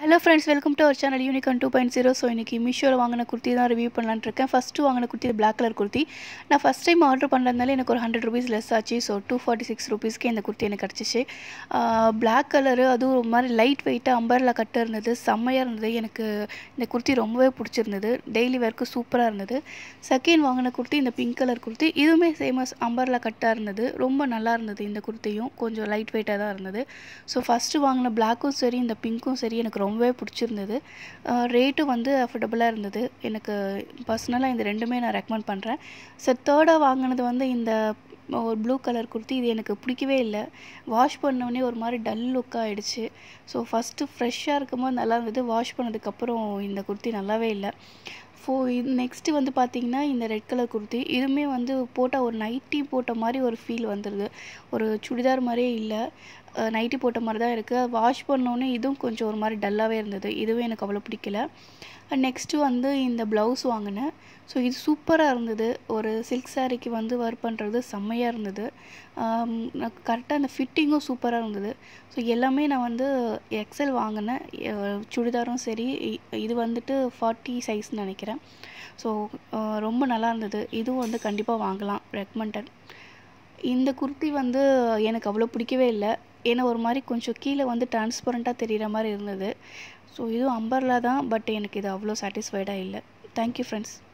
hello friends welcome to our channel Unicorn two point zero so இன்றைக்கி மீஷோவில் வாங்கின குர்த்தி தான் ரிவ்யூ பண்ணலான்னு இருக்கேன் ஃபஸ்ட்டு வாங்கின குர்த்தி பிளாக் கலர் குர்த்தி நான் ஃபஸ்ட் டைம் ஆர்டர் பண்ணுறதுனால எனக்கு ஒரு ஹண்ட்ரட் ருபீஸ் லெஸ் ஆச்சு ஸோ டூ ஃபார்ட்டி சிக்ஸ் ருபீஸ்க்கு இந்த குர்த்தி எனக்கு கிடச்சிச்சு பிளாக் கலரு அதுவும் ஒரு மாதிரி லைட் வெயிட்டாக அம்பர்லா கட்டு இருந்தது செம்மையாக இருந்தது எனக்கு இந்த குர்த்தி ரொம்பவே பிடிச்சிருந்தது டெய்லி வேர்க்கு சூப்பராக இருந்தது செகண்ட் வாங்கின குர்த்தி இந்த பிங்க் கலர் குர்த்தி இதுவுமே சேமஸ் அம்பர்லா கட்டாக இருந்தது ரொம்ப நல்லா இருந்தது இந்த குர்த்தியும் கொஞ்சம் லைட் வெயிட்டாக தான் இருந்தது ஸோ ஃபஸ்ட்டு வாங்கின பிளாக்கும் சரி இந்த பிங்க்கும் சரி எனக்கு ரொம்பவே பிடிச்சிருந்தது ரேட்டும் வந்து அஃபோர்டபுளாக இருந்தது எனக்கு பர்சனலாக இந்த ரெண்டுமே நான் ரெக்கமெண்ட் பண்ணுறேன் ஸோ தேர்டாக வாங்கினது வந்து இந்த ஒரு ப்ளூ கலர் குர்த்தி இது எனக்கு பிடிக்கவே இல்லை வாஷ் பண்ணோடனே ஒரு மாதிரி டல் லுக்காக ஆகிடுச்சு ஸோ ஃபஸ்ட்டு ஃப்ரெஷ்ஷாக இருக்கும்போது நல்லா இருந்தது வாஷ் பண்ணதுக்கப்புறம் இந்த குர்த்தி நல்லாவே இல்லை ஃபோ இது நெக்ஸ்ட்டு வந்து பார்த்திங்கன்னா இந்த ரெட் கலர் குர்த்தி இதுவுமே வந்து போட்டால் ஒரு நைட்டி போட்ட மாதிரி ஒரு ஃபீல் வந்துடுது ஒரு சுடிதார் மாதிரியே இல்லை நைட்டி போட்ட மாதிரி தான் இருக்குது வாஷ் பண்ணோன்னே இதுவும் கொஞ்சம் ஒரு மாதிரி டல்லாகவே இருந்தது இதுவும் எனக்கு அவ்வளோ பிடிக்கல நெக்ஸ்ட்டு வந்து இந்த ப்ளவுஸ் வாங்கினேன் ஸோ இது சூப்பராக இருந்தது ஒரு சில்க் சாரீக்கு வந்து ஒர்க் பண்ணுறது செம்மையாக இருந்தது கரெக்டாக அந்த ஃபிட்டிங்கும் சூப்பராக இருந்தது ஸோ எல்லாமே நான் வந்து எக்ஸல் வாங்கினேன் சுடிதாரும் சரி இது வந்துட்டு ஃபார்ட்டி சைஸ்னு நினைக்கிறேன் ஸோ ரொம்ப நல்லா இருந்தது இதுவும் வந்து கண்டிப்பாக வாங்கலாம் ரெக்கமெண்டட் இந்த குர்த்தி வந்து எனக்கு அவ்வளோ பிடிக்கவே இல்லை ஏன்னா ஒரு மாதிரி கொஞ்சம் கீழே வந்து டிரான்ஸ்பரண்ட்டாக தெரிகிற மாதிரி இருந்தது ஸோ இதுவும் அம்பர்லா தான் பட் எனக்கு இது அவ்வளோ சாட்டிஸ்ஃபைடாக இல்லை தேங்க்யூ ஃப்ரெண்ட்ஸ்